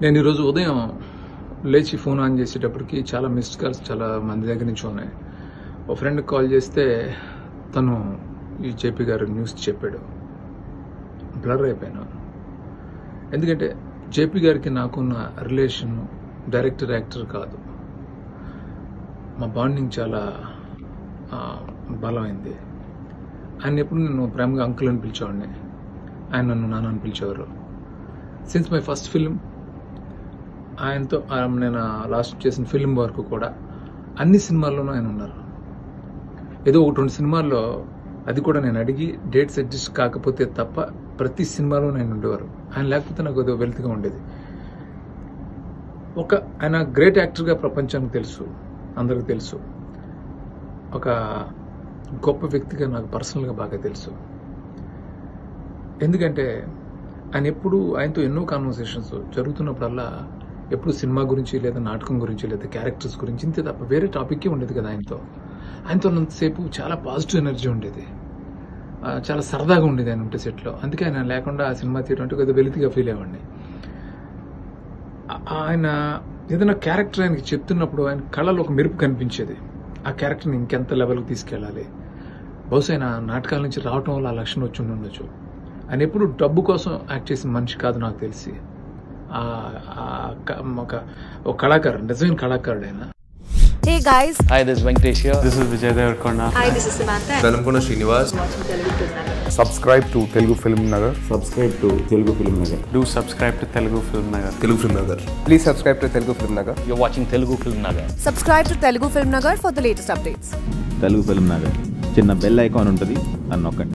నేను ఈరోజు ఉదయం లేచి ఫోన్ ఆన్ చేసేటప్పటికి చాలా మిస్డ్ కాల్స్ చాలా మంది దగ్గర నుంచి ఉన్నాయి ఒక ఫ్రెండ్కి కాల్ చేస్తే తను ఈ జేపీ గారు న్యూస్ చెప్పాడు బ్లర్ అయిపోయాను ఎందుకంటే జేపీ గారికి నాకున్న రిలేషన్ డైరెక్టర్ యాక్టర్ కాదు మా బాండింగ్ చాలా ఆ, బలమైంది ఆయన ఎప్పుడు నేను ప్రేమగా అంకుల్ అని పిలిచేవాడిని ఆయన నన్ను నాన్న అని పిలిచేవారు సిన్స్ మై ఫస్ట్ ఫిల్మ్ ఆయనతో ఆ, నేను లాస్ట్ చేసిన ఫిల్మ్ వరకు కూడా అన్ని సినిమాల్లోనూ ఆయన ఉన్నారు ఏదో ఒకటి రెండు సినిమాల్లో అది కూడా నేను అడిగి డేట్స్ అడ్జస్ట్ కాకపోతే తప్ప ప్రతి సినిమాలో నేను ఉండేవారు ఆయన లేకపోతే నాకు ఏదో వెల్త్గా ఉండేది ఒక ఆయన గ్రేట్ యాక్టర్గా ప్రపంచానికి తెలుసు అందరికి తెలుసు ఒక గొప్ప వ్యక్తిగా నాకు పర్సనల్గా బాగా తెలుసు ఎందుకంటే ఆయన ఎప్పుడు ఆయనతో ఎన్నో కాన్వర్సేషన్స్ జరుగుతున్నప్పుడల్లా ఎప్పుడు సినిమా గురించి లేదా నాటకం గురించి లేదా క్యారెక్టర్స్ గురించి ఇంతే తప్ప వేరే టాపిక్కే ఉండేది కదా ఆయనతో ఆయనతో ఉన్నంతసేపు చాలా పాజిటివ్ ఎనర్జీ ఉండేది ఆ, చాలా సరదాగా ఉండేది ఆయన ఉంటే సెట్లో అందుకే ఆయన లేకుండా ఆ సినిమా తీయడం అంటే కొద్దిగా వెలితిగా ఫీల్ అయ్యేవాడిని ఆ- ఆయన ఏదైనా క్యారెక్టర్ ఆయనకి చెప్తున్నప్పుడు ఆయన కళలో ఒక మెరుపు కనిపించేది ఆ క్యారెక్టర్ని ఇంకెంత లెవెల్కి తీసుకెళ్ళాలి బహుశా ఆయన నాటకాల నుంచి రావటం వల్ల ఆ లక్షణం వచ్చి ఉండొచ్చు ఆయన ఎప్పుడు డబ్బు కోసం యాక్ట్ చేసిన మనిషి కాదు నాకు తెలిసి ఆ- ఆ క- ఒక ఒక కళాకారుడు నిజమైన కళాకారుడు ఆయన Hey guys, Hi, this is Venkatesh here. This is Vijay Devarkonda. hi, this is Samantha. Velankonda Srinivas subscribe to Telugu Film Nagar subscribe to Telugu Film Nagar Do subscribe to Telugu Film Nagar. Telugu Film Nagar please subscribe to Telugu Film Nagar You're watching Telugu Film Nagar. Subscribe to Telugu Film Nagar for the latest updates. Telugu Film Nagar చిన్న bell icon ఉంటుంది అని నొక్కండి